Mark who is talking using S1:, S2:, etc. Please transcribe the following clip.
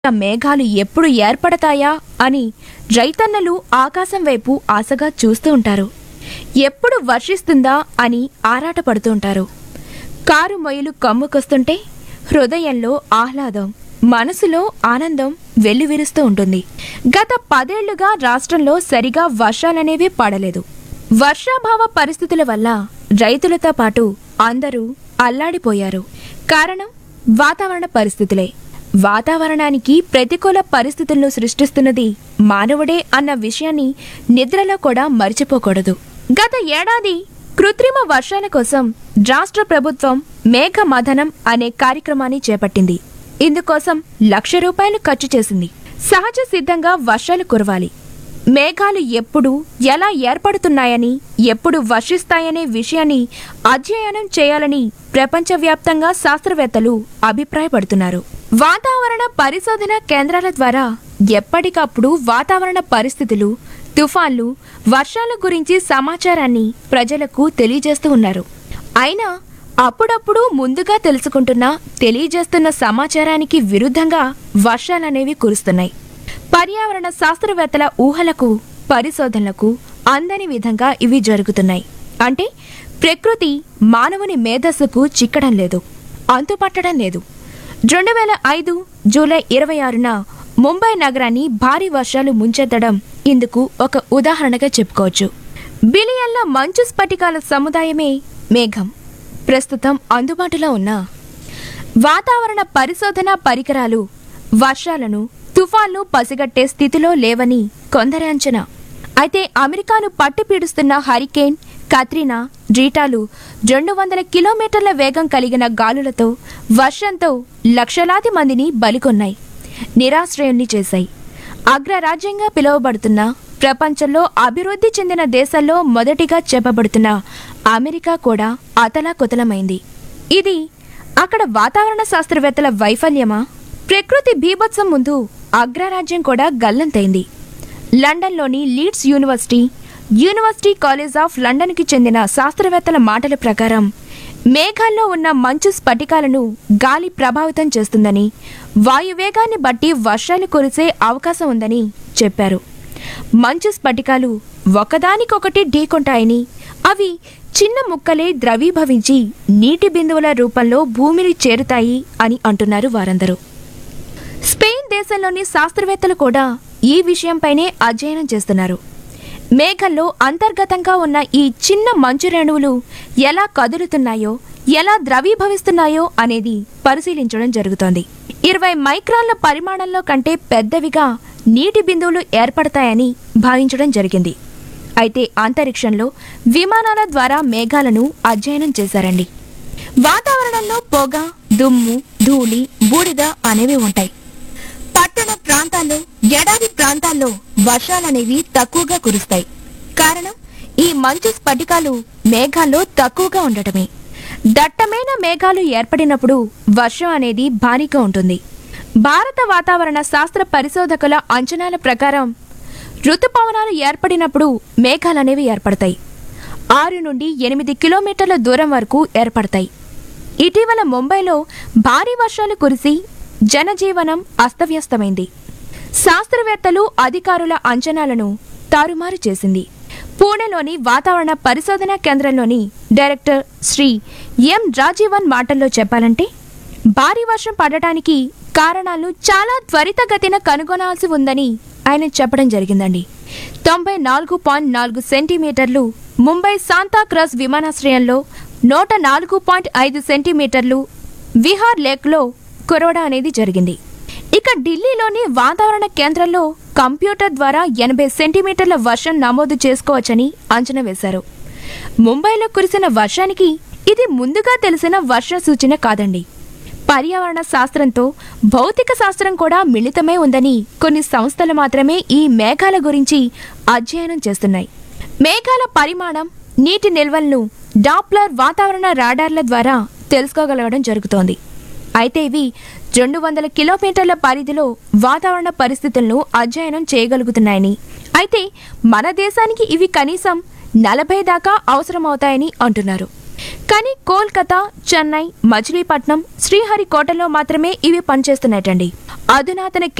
S1: మేఘాలు ఎప్పుడు ఏర్పడతాయా అని రైతన్నలు ఆకాశం వైపు ఆశగా చూస్తూ ఉంటారు ఎప్పుడు వర్షిస్తుందా అని ఆరాటపడుతూ ఉంటారు కారు మొయ్యలు కమ్ముకొస్తుంటే హృదయంలో ఆహ్లాదం మనసులో ఆనందం వెల్లివిరుస్తూ ఉంటుంది గత పదేళ్లుగా రాష్ట్రంలో సరిగా వర్షాలనేవి పడలేదు వర్షాభావ పరిస్థితుల వల్ల రైతులతో పాటు అందరూ అల్లాడిపోయారు కారణం వాతావరణ పరిస్థితులే వాతావరణానికి ప్రతికూల పరిస్థితులను సృష్టిస్తున్నది మానవుడే అన్న విషయాన్ని నిద్రలో కూడా మర్చిపోకూడదు గత ఏడాది కృత్రిమ వర్షాల కోసం రాష్ట్ర ప్రభుత్వం మేఘ మథనం అనే కార్యక్రమాన్ని చేపట్టింది ఇందుకోసం లక్ష రూపాయలు ఖర్చు చేసింది సహజ సిద్ధంగా వర్షాలు కురవాలి మేఘాలు ఎప్పుడు ఎలా ఏర్పడుతున్నాయని ఎప్పుడు వర్షిస్తాయనే విషయాన్ని అధ్యయనం చేయాలని ప్రపంచవ్యాప్తంగా శాస్త్రవేత్తలు అభిప్రాయపడుతున్నారు వాతావరణ పరిశోధన కేంద్రాల ద్వారా ఎప్పటికప్పుడు వాతావరణ పరిస్థితులు తుఫాన్లు వర్షాల గురించి సమాచారాన్ని ప్రజలకు తెలియజేస్తూ ఉన్నారు అయినా అప్పుడప్పుడు ముందుగా తెలుసుకుంటున్న తెలియజేస్తున్న సమాచారానికి విరుద్ధంగా వర్షాలనేవి కురుస్తున్నాయి పర్యావరణ శాస్త్రవేత్తల ఊహలకు పరిశోధనలకు అందని విధంగా ఇవి జరుగుతున్నాయి అంటే ప్రకృతి మానవుని మేధస్సుకు చిక్కడం లేదు అంతుపట్టడం లేదు రెండు వేల ఐదు జూలై ఇరవై ఆరున ముంబై నగరాన్ని భారీ వర్షాలు ముంచెత్తడం ఇందుకు ఒక ఉదాహరణగా చెప్పుకోవచ్చు బిలియన్ల మంచు స్ఫటికాల సముదాయమే మేఘం ప్రస్తుతం అందుబాటులో ఉన్న వాతావరణ పరిశోధన పరికరాలు వర్షాలను తుఫాన్లు పసిగట్టే స్థితిలో లేవని కొందరి అంచనా అయితే అమెరికాను పట్టి పీడిస్తున్న హరికేన్ కత్రినా రీటాలు రెండు వందల కిలోమీటర్ల వేగం కలిగిన గాలులతో వర్షంతో లక్షలాది మందిని బలికొన్నాయి నిరాశ్రయుల్ని చేశాయి అగ్రరాజ్యంగా పిలువబడుతున్న ప్రపంచంలో అభివృద్ధి చెందిన దేశాల్లో మొదటిగా చెప్పబడుతున్న అమెరికా కూడా అతలాకుతలమైంది ఇది అక్కడ వాతావరణ శాస్త్రవేత్తల వైఫల్యమా ప్రకృతి బీభత్సం ముందు అగ్రరాజ్యం కూడా గల్లంతైంది లండన్లోని Leeds university university college of లండన్కి చెందిన శాస్త్రవేత్తల మాటల ప్రకారం మేఘాల్లో ఉన్న మంచు స్ఫటికాలను గాలి ప్రభావితం చేస్తుందని వాయువేగాన్ని బట్టి వర్షాలు కురిసే అవకాశం ఉందని చెప్పారు మంచు స్ఫటికాలు ఒకదానికొకటి ఢీకొంటాయని అవి చిన్న ముక్కలే ద్రవీభవించి నీటి బిందువుల రూపంలో భూమిని చేరుతాయి అని అంటున్నారు వారందరూ స్పెయిన్ దేశంలోని శాస్త్రవేత్తలు కూడా ఈ విషయంపైనే అధ్యయనం చేస్తున్నారు మేఘంలో అంతర్గతంగా ఉన్న ఈ చిన్న మంచు రేణువులు ఎలా కదులుతున్నాయో ఎలా ద్రవీభవిస్తున్నాయో అనేది పరిశీలించడం జరుగుతోంది ఇరవై మైక్రాన్ల పరిమాణంలో కంటే పెద్దవిగా నీటి బిందువులు ఏర్పడతాయని భావించడం జరిగింది అయితే అంతరిక్షంలో విమానాల ద్వారా మేఘాలను అధ్యయనం చేశారండి వాతావరణంలో పొగ దుమ్ము ధూళి బూడిద అనేవి ఉంటాయి పట్టణ ప్రాంతాల్లో ఎడారి ప్రాంతాల్లో వర్షాలనేవి తక్కువగా కురుస్తాయి కారణం ఈ మంచు స్ఫటికాలు మేఘాల్లో తక్కువగా ఉండటమే దట్టమైన మేఘాలు ఏర్పడినప్పుడు వర్షం అనేది భారీగా ఉంటుంది భారత వాతావరణ శాస్త్ర పరిశోధకుల అంచనాల ప్రకారం ఋతుపవనాలు ఏర్పడినప్పుడు మేఘాలనేవి ఏర్పడతాయి ఆరు నుండి ఎనిమిది కిలోమీటర్ల దూరం వరకు ఏర్పడతాయి ఇటీవల ముంబైలో భారీ వర్షాలు కురిసి జనజీవనం అస్తవ్యస్తమైంది శాస్త్రవేత్తలు అధికారుల అంచనాలను తారుమారు చేసింది పూణెలోని వాతావరణ పరిశోధనా కేంద్రంలోని డైరెక్టర్ శ్రీ ఎం రాజీవన్ మాటల్లో చెప్పాలంటే భారీ వర్షం పడటానికి కారణాలను చాలా త్వరితగతిన కనుగొనాల్సి ఉందని ఆయన చెప్పడం జరిగిందండి తొంభై నాలుగు పాయింట్ నాలుగు సెంటీమీటర్లు ముంబై శాంతాక్రాస్ విమానాశ్రయంలో నూట నాలుగు పాయింట్ ఐదు సెంటీమీటర్లు విహార్ లేక్లో కురవడం అనేది జరిగింది ఇక ఢిల్లీలోని వాతావరణ కేంద్రంలో కంప్యూటర్ ద్వారా ఎనభై సెంటీమీటర్ల వర్షం నమోదు చేసుకోవచ్చని అంచనా వేశారు ముంబైలో కురిసిన వర్షానికి ఇది ముందుగా తెలిసిన వర్ష సూచన కాదండి పర్యావరణ శాస్త్రంతో భౌతిక శాస్త్రం కూడా మిళితమై ఉందని కొన్ని సంస్థలు మాత్రమే ఈ మేఘాల గురించి అధ్యయనం చేస్తున్నాయి మేఘాల పరిమాణం నీటి నిల్వలను డాప్లర్ వాతావరణ రాడార్ల ద్వారా తెలుసుకోగలగడం జరుగుతోంది అయితే ఇవి రెండు వందల కిలోమీటర్ల పరిధిలో వాతావరణ పరిస్థితులను అధ్యయనం చేయగలుగుతున్నాయని అయితే మన దేశానికి ఇవి కనీసం నలభై దాకా అవసరమవుతాయని అంటున్నారు కానీ కోల్కతా చెన్నై మచిలీపట్నం శ్రీహరికోటలో మాత్రమే ఇవి పనిచేస్తున్నాయటండి అధునాతన